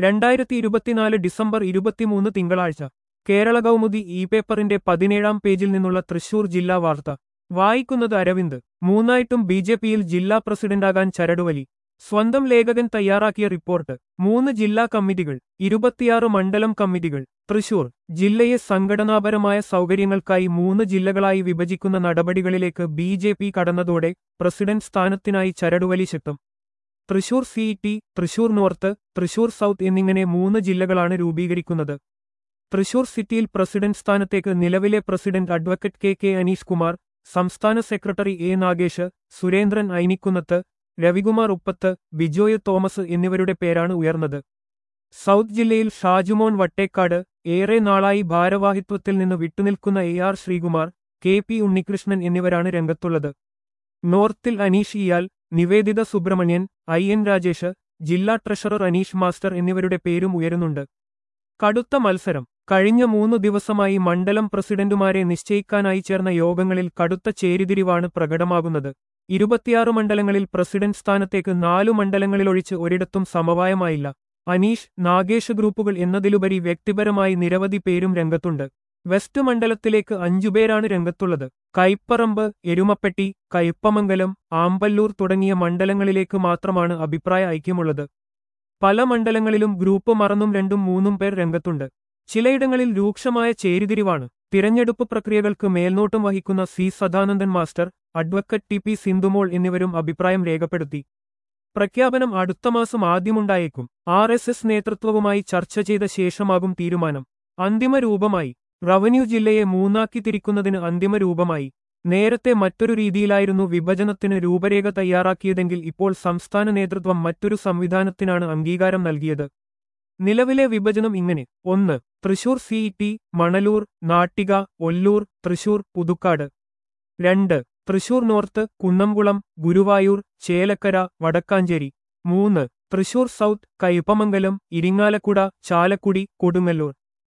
രണ്ടായിരത്തി ഇരുപത്തിനാല് ഡിസംബർ ഇരുപത്തിമൂന്ന് തിങ്കളാഴ്ച കേരള കൗമുദി ഇ പേപ്പറിന്റെ പതിനേഴാം പേജിൽ നിന്നുള്ള തൃശൂർ ജില്ലാ വാർത്ത വായിക്കുന്നത് അരവിന്ദ് മൂന്നായിട്ടും ബി ജെ പിയിൽ ജില്ലാ പ്രസിഡന്റാകാൻ ചരടുവലി സ്വന്തം ലേഖകൻ തയ്യാറാക്കിയ റിപ്പോർട്ട് മൂന്ന് ജില്ലാ കമ്മിറ്റികൾ ഇരുപത്തിയാറ് മണ്ഡലം കമ്മിറ്റികൾ തൃശൂർ ജില്ലയെ സംഘടനാപരമായ സൗകര്യങ്ങൾക്കായി മൂന്ന് ജില്ലകളായി വിഭജിക്കുന്ന നടപടികളിലേക്ക് ബി ജെ പി കടന്നതോടെ പ്രസിഡന്റ് സ്ഥാനത്തിനായി ചരടുവലി ശക്തം Thrissur C T Thrissur north Thrissur south എന്നിങ്ങനെ മൂന്ന് ജില്ലകളാണ് രൂപീകരിക്കുന്നത് തൃശൂർ സിറ്റിയിൽ പ്രസിഡന്റ് സ്ഥാനത്തേക്ക് നിലവിലെ president advocate K K Aneesh Kumar സംസ്ഥാന സെക്രട്ടറി എ നാഗേഷ് സുരേന്ദ്രൻ ഐനിക്കുന്നത്ത് രവികുമാർ ഉപ്പത്ത് ബിജോയ് തോമസ് എന്നിവരുടെ പേരാണ് ഉയർന്നത് സൗത്ത് ജില്ലയിൽ ഷാജുമോൻ വട്ടേക്കാട് ഏറെ നാളായി ഭാരവാഹിത്വത്തിൽ നിന്ന് വിട്ടുനിൽക്കുന്ന A R Sreekumar K P Unnikrishnan എന്നിവരാണ് രംഗത്തുള്ളത് നോർത്തിൽ അനീഷ് ഇയാൽ നിവേദിത സുബ്രഹ്മണ്യൻ ഐ എൻ രാജേഷ് ജില്ലാ ട്രഷറർ അനീഷ് മാസ്റ്റർ എന്നിവരുടെ പേരും ഉയരുന്നുണ്ട് കടുത്ത മത്സരം കഴിഞ്ഞ മൂന്നു ദിവസമായി മണ്ഡലം പ്രസിഡന്റുമാരെ നിശ്ചയിക്കാനായി ചേർന്ന യോഗങ്ങളിൽ കടുത്ത ചേരിതിരിവാണ് പ്രകടമാകുന്നത് ഇരുപത്തിയാറ് മണ്ഡലങ്ങളിൽ പ്രസിഡന്റ് സ്ഥാനത്തേക്ക് നാലു മണ്ഡലങ്ങളിലൊഴിച്ച് ഒരിടത്തും സമവായമായില്ല അനീഷ് നാഗേഷ് ഗ്രൂപ്പുകൾ എന്നതിലുപരി വ്യക്തിപരമായി നിരവധി പേരും രംഗത്തുണ്ട് വെസ്റ്റ് മണ്ഡലത്തിലേക്ക് അഞ്ചുപേരാണ് രംഗത്തുള്ളത് കൈപ്പറമ്പ് എരുമപ്പെട്ടി കയ്പമംഗലം ആമ്പല്ലൂർ തുടങ്ങിയ മണ്ഡലങ്ങളിലേക്ക് മാത്രമാണ് അഭിപ്രായ ഐക്യമുള്ളത് പല മണ്ഡലങ്ങളിലും ഗ്രൂപ്പ് മറന്നും രണ്ടും മൂന്നും പേർ രംഗത്തുണ്ട് ചിലയിടങ്ങളിൽ രൂക്ഷമായ ചേരിതിരിവാണ് തിരഞ്ഞെടുപ്പ് പ്രക്രിയകൾക്ക് മേൽനോട്ടം വഹിക്കുന്ന C Sadanandan master advocate T P Sindhumol എന്നിവരും അഭിപ്രായം രേഖപ്പെടുത്തി പ്രഖ്യാപനം അടുത്ത മാസം ആദ്യമുണ്ടായേക്കും ആർ എസ് എസ് നേതൃത്വവുമായി ചർച്ച ചെയ്ത ശേഷമാകും തീരുമാനം അന്തിമ രൂപമായി റവന്യൂ ജില്ലയെ മൂന്നാക്കി തിരിക്കുന്നതിന് അന്തിമ രൂപമായി നേരത്തെ മറ്റൊരു രീതിയിലായിരുന്നു വിഭജനത്തിന് രൂപരേഖ തയ്യാറാക്കിയതെങ്കിൽ ഇപ്പോൾ സംസ്ഥാന നേതൃത്വം മറ്റൊരു സംവിധാനത്തിനാണ് അംഗീകാരം നൽകിയത് നിലവിലെ വിഭജനം ഇങ്ങനെ ഒന്ന് തൃശൂർ സി ടി മണലൂർ നാട്ടിക ഒല്ലൂർ തൃശൂർ പുതുക്കാട് രണ്ട് തൃശൂർ നോർത്ത് കുന്നംകുളം ഗുരുവായൂർ ചേലക്കര വടക്കാഞ്ചേരി മൂന്ന് തൃശൂർ സൗത്ത് കയ്പമംഗലം ഇരിങ്ങാലക്കുട ചാലക്കുടി കൊടുങ്ങല്ലൂർ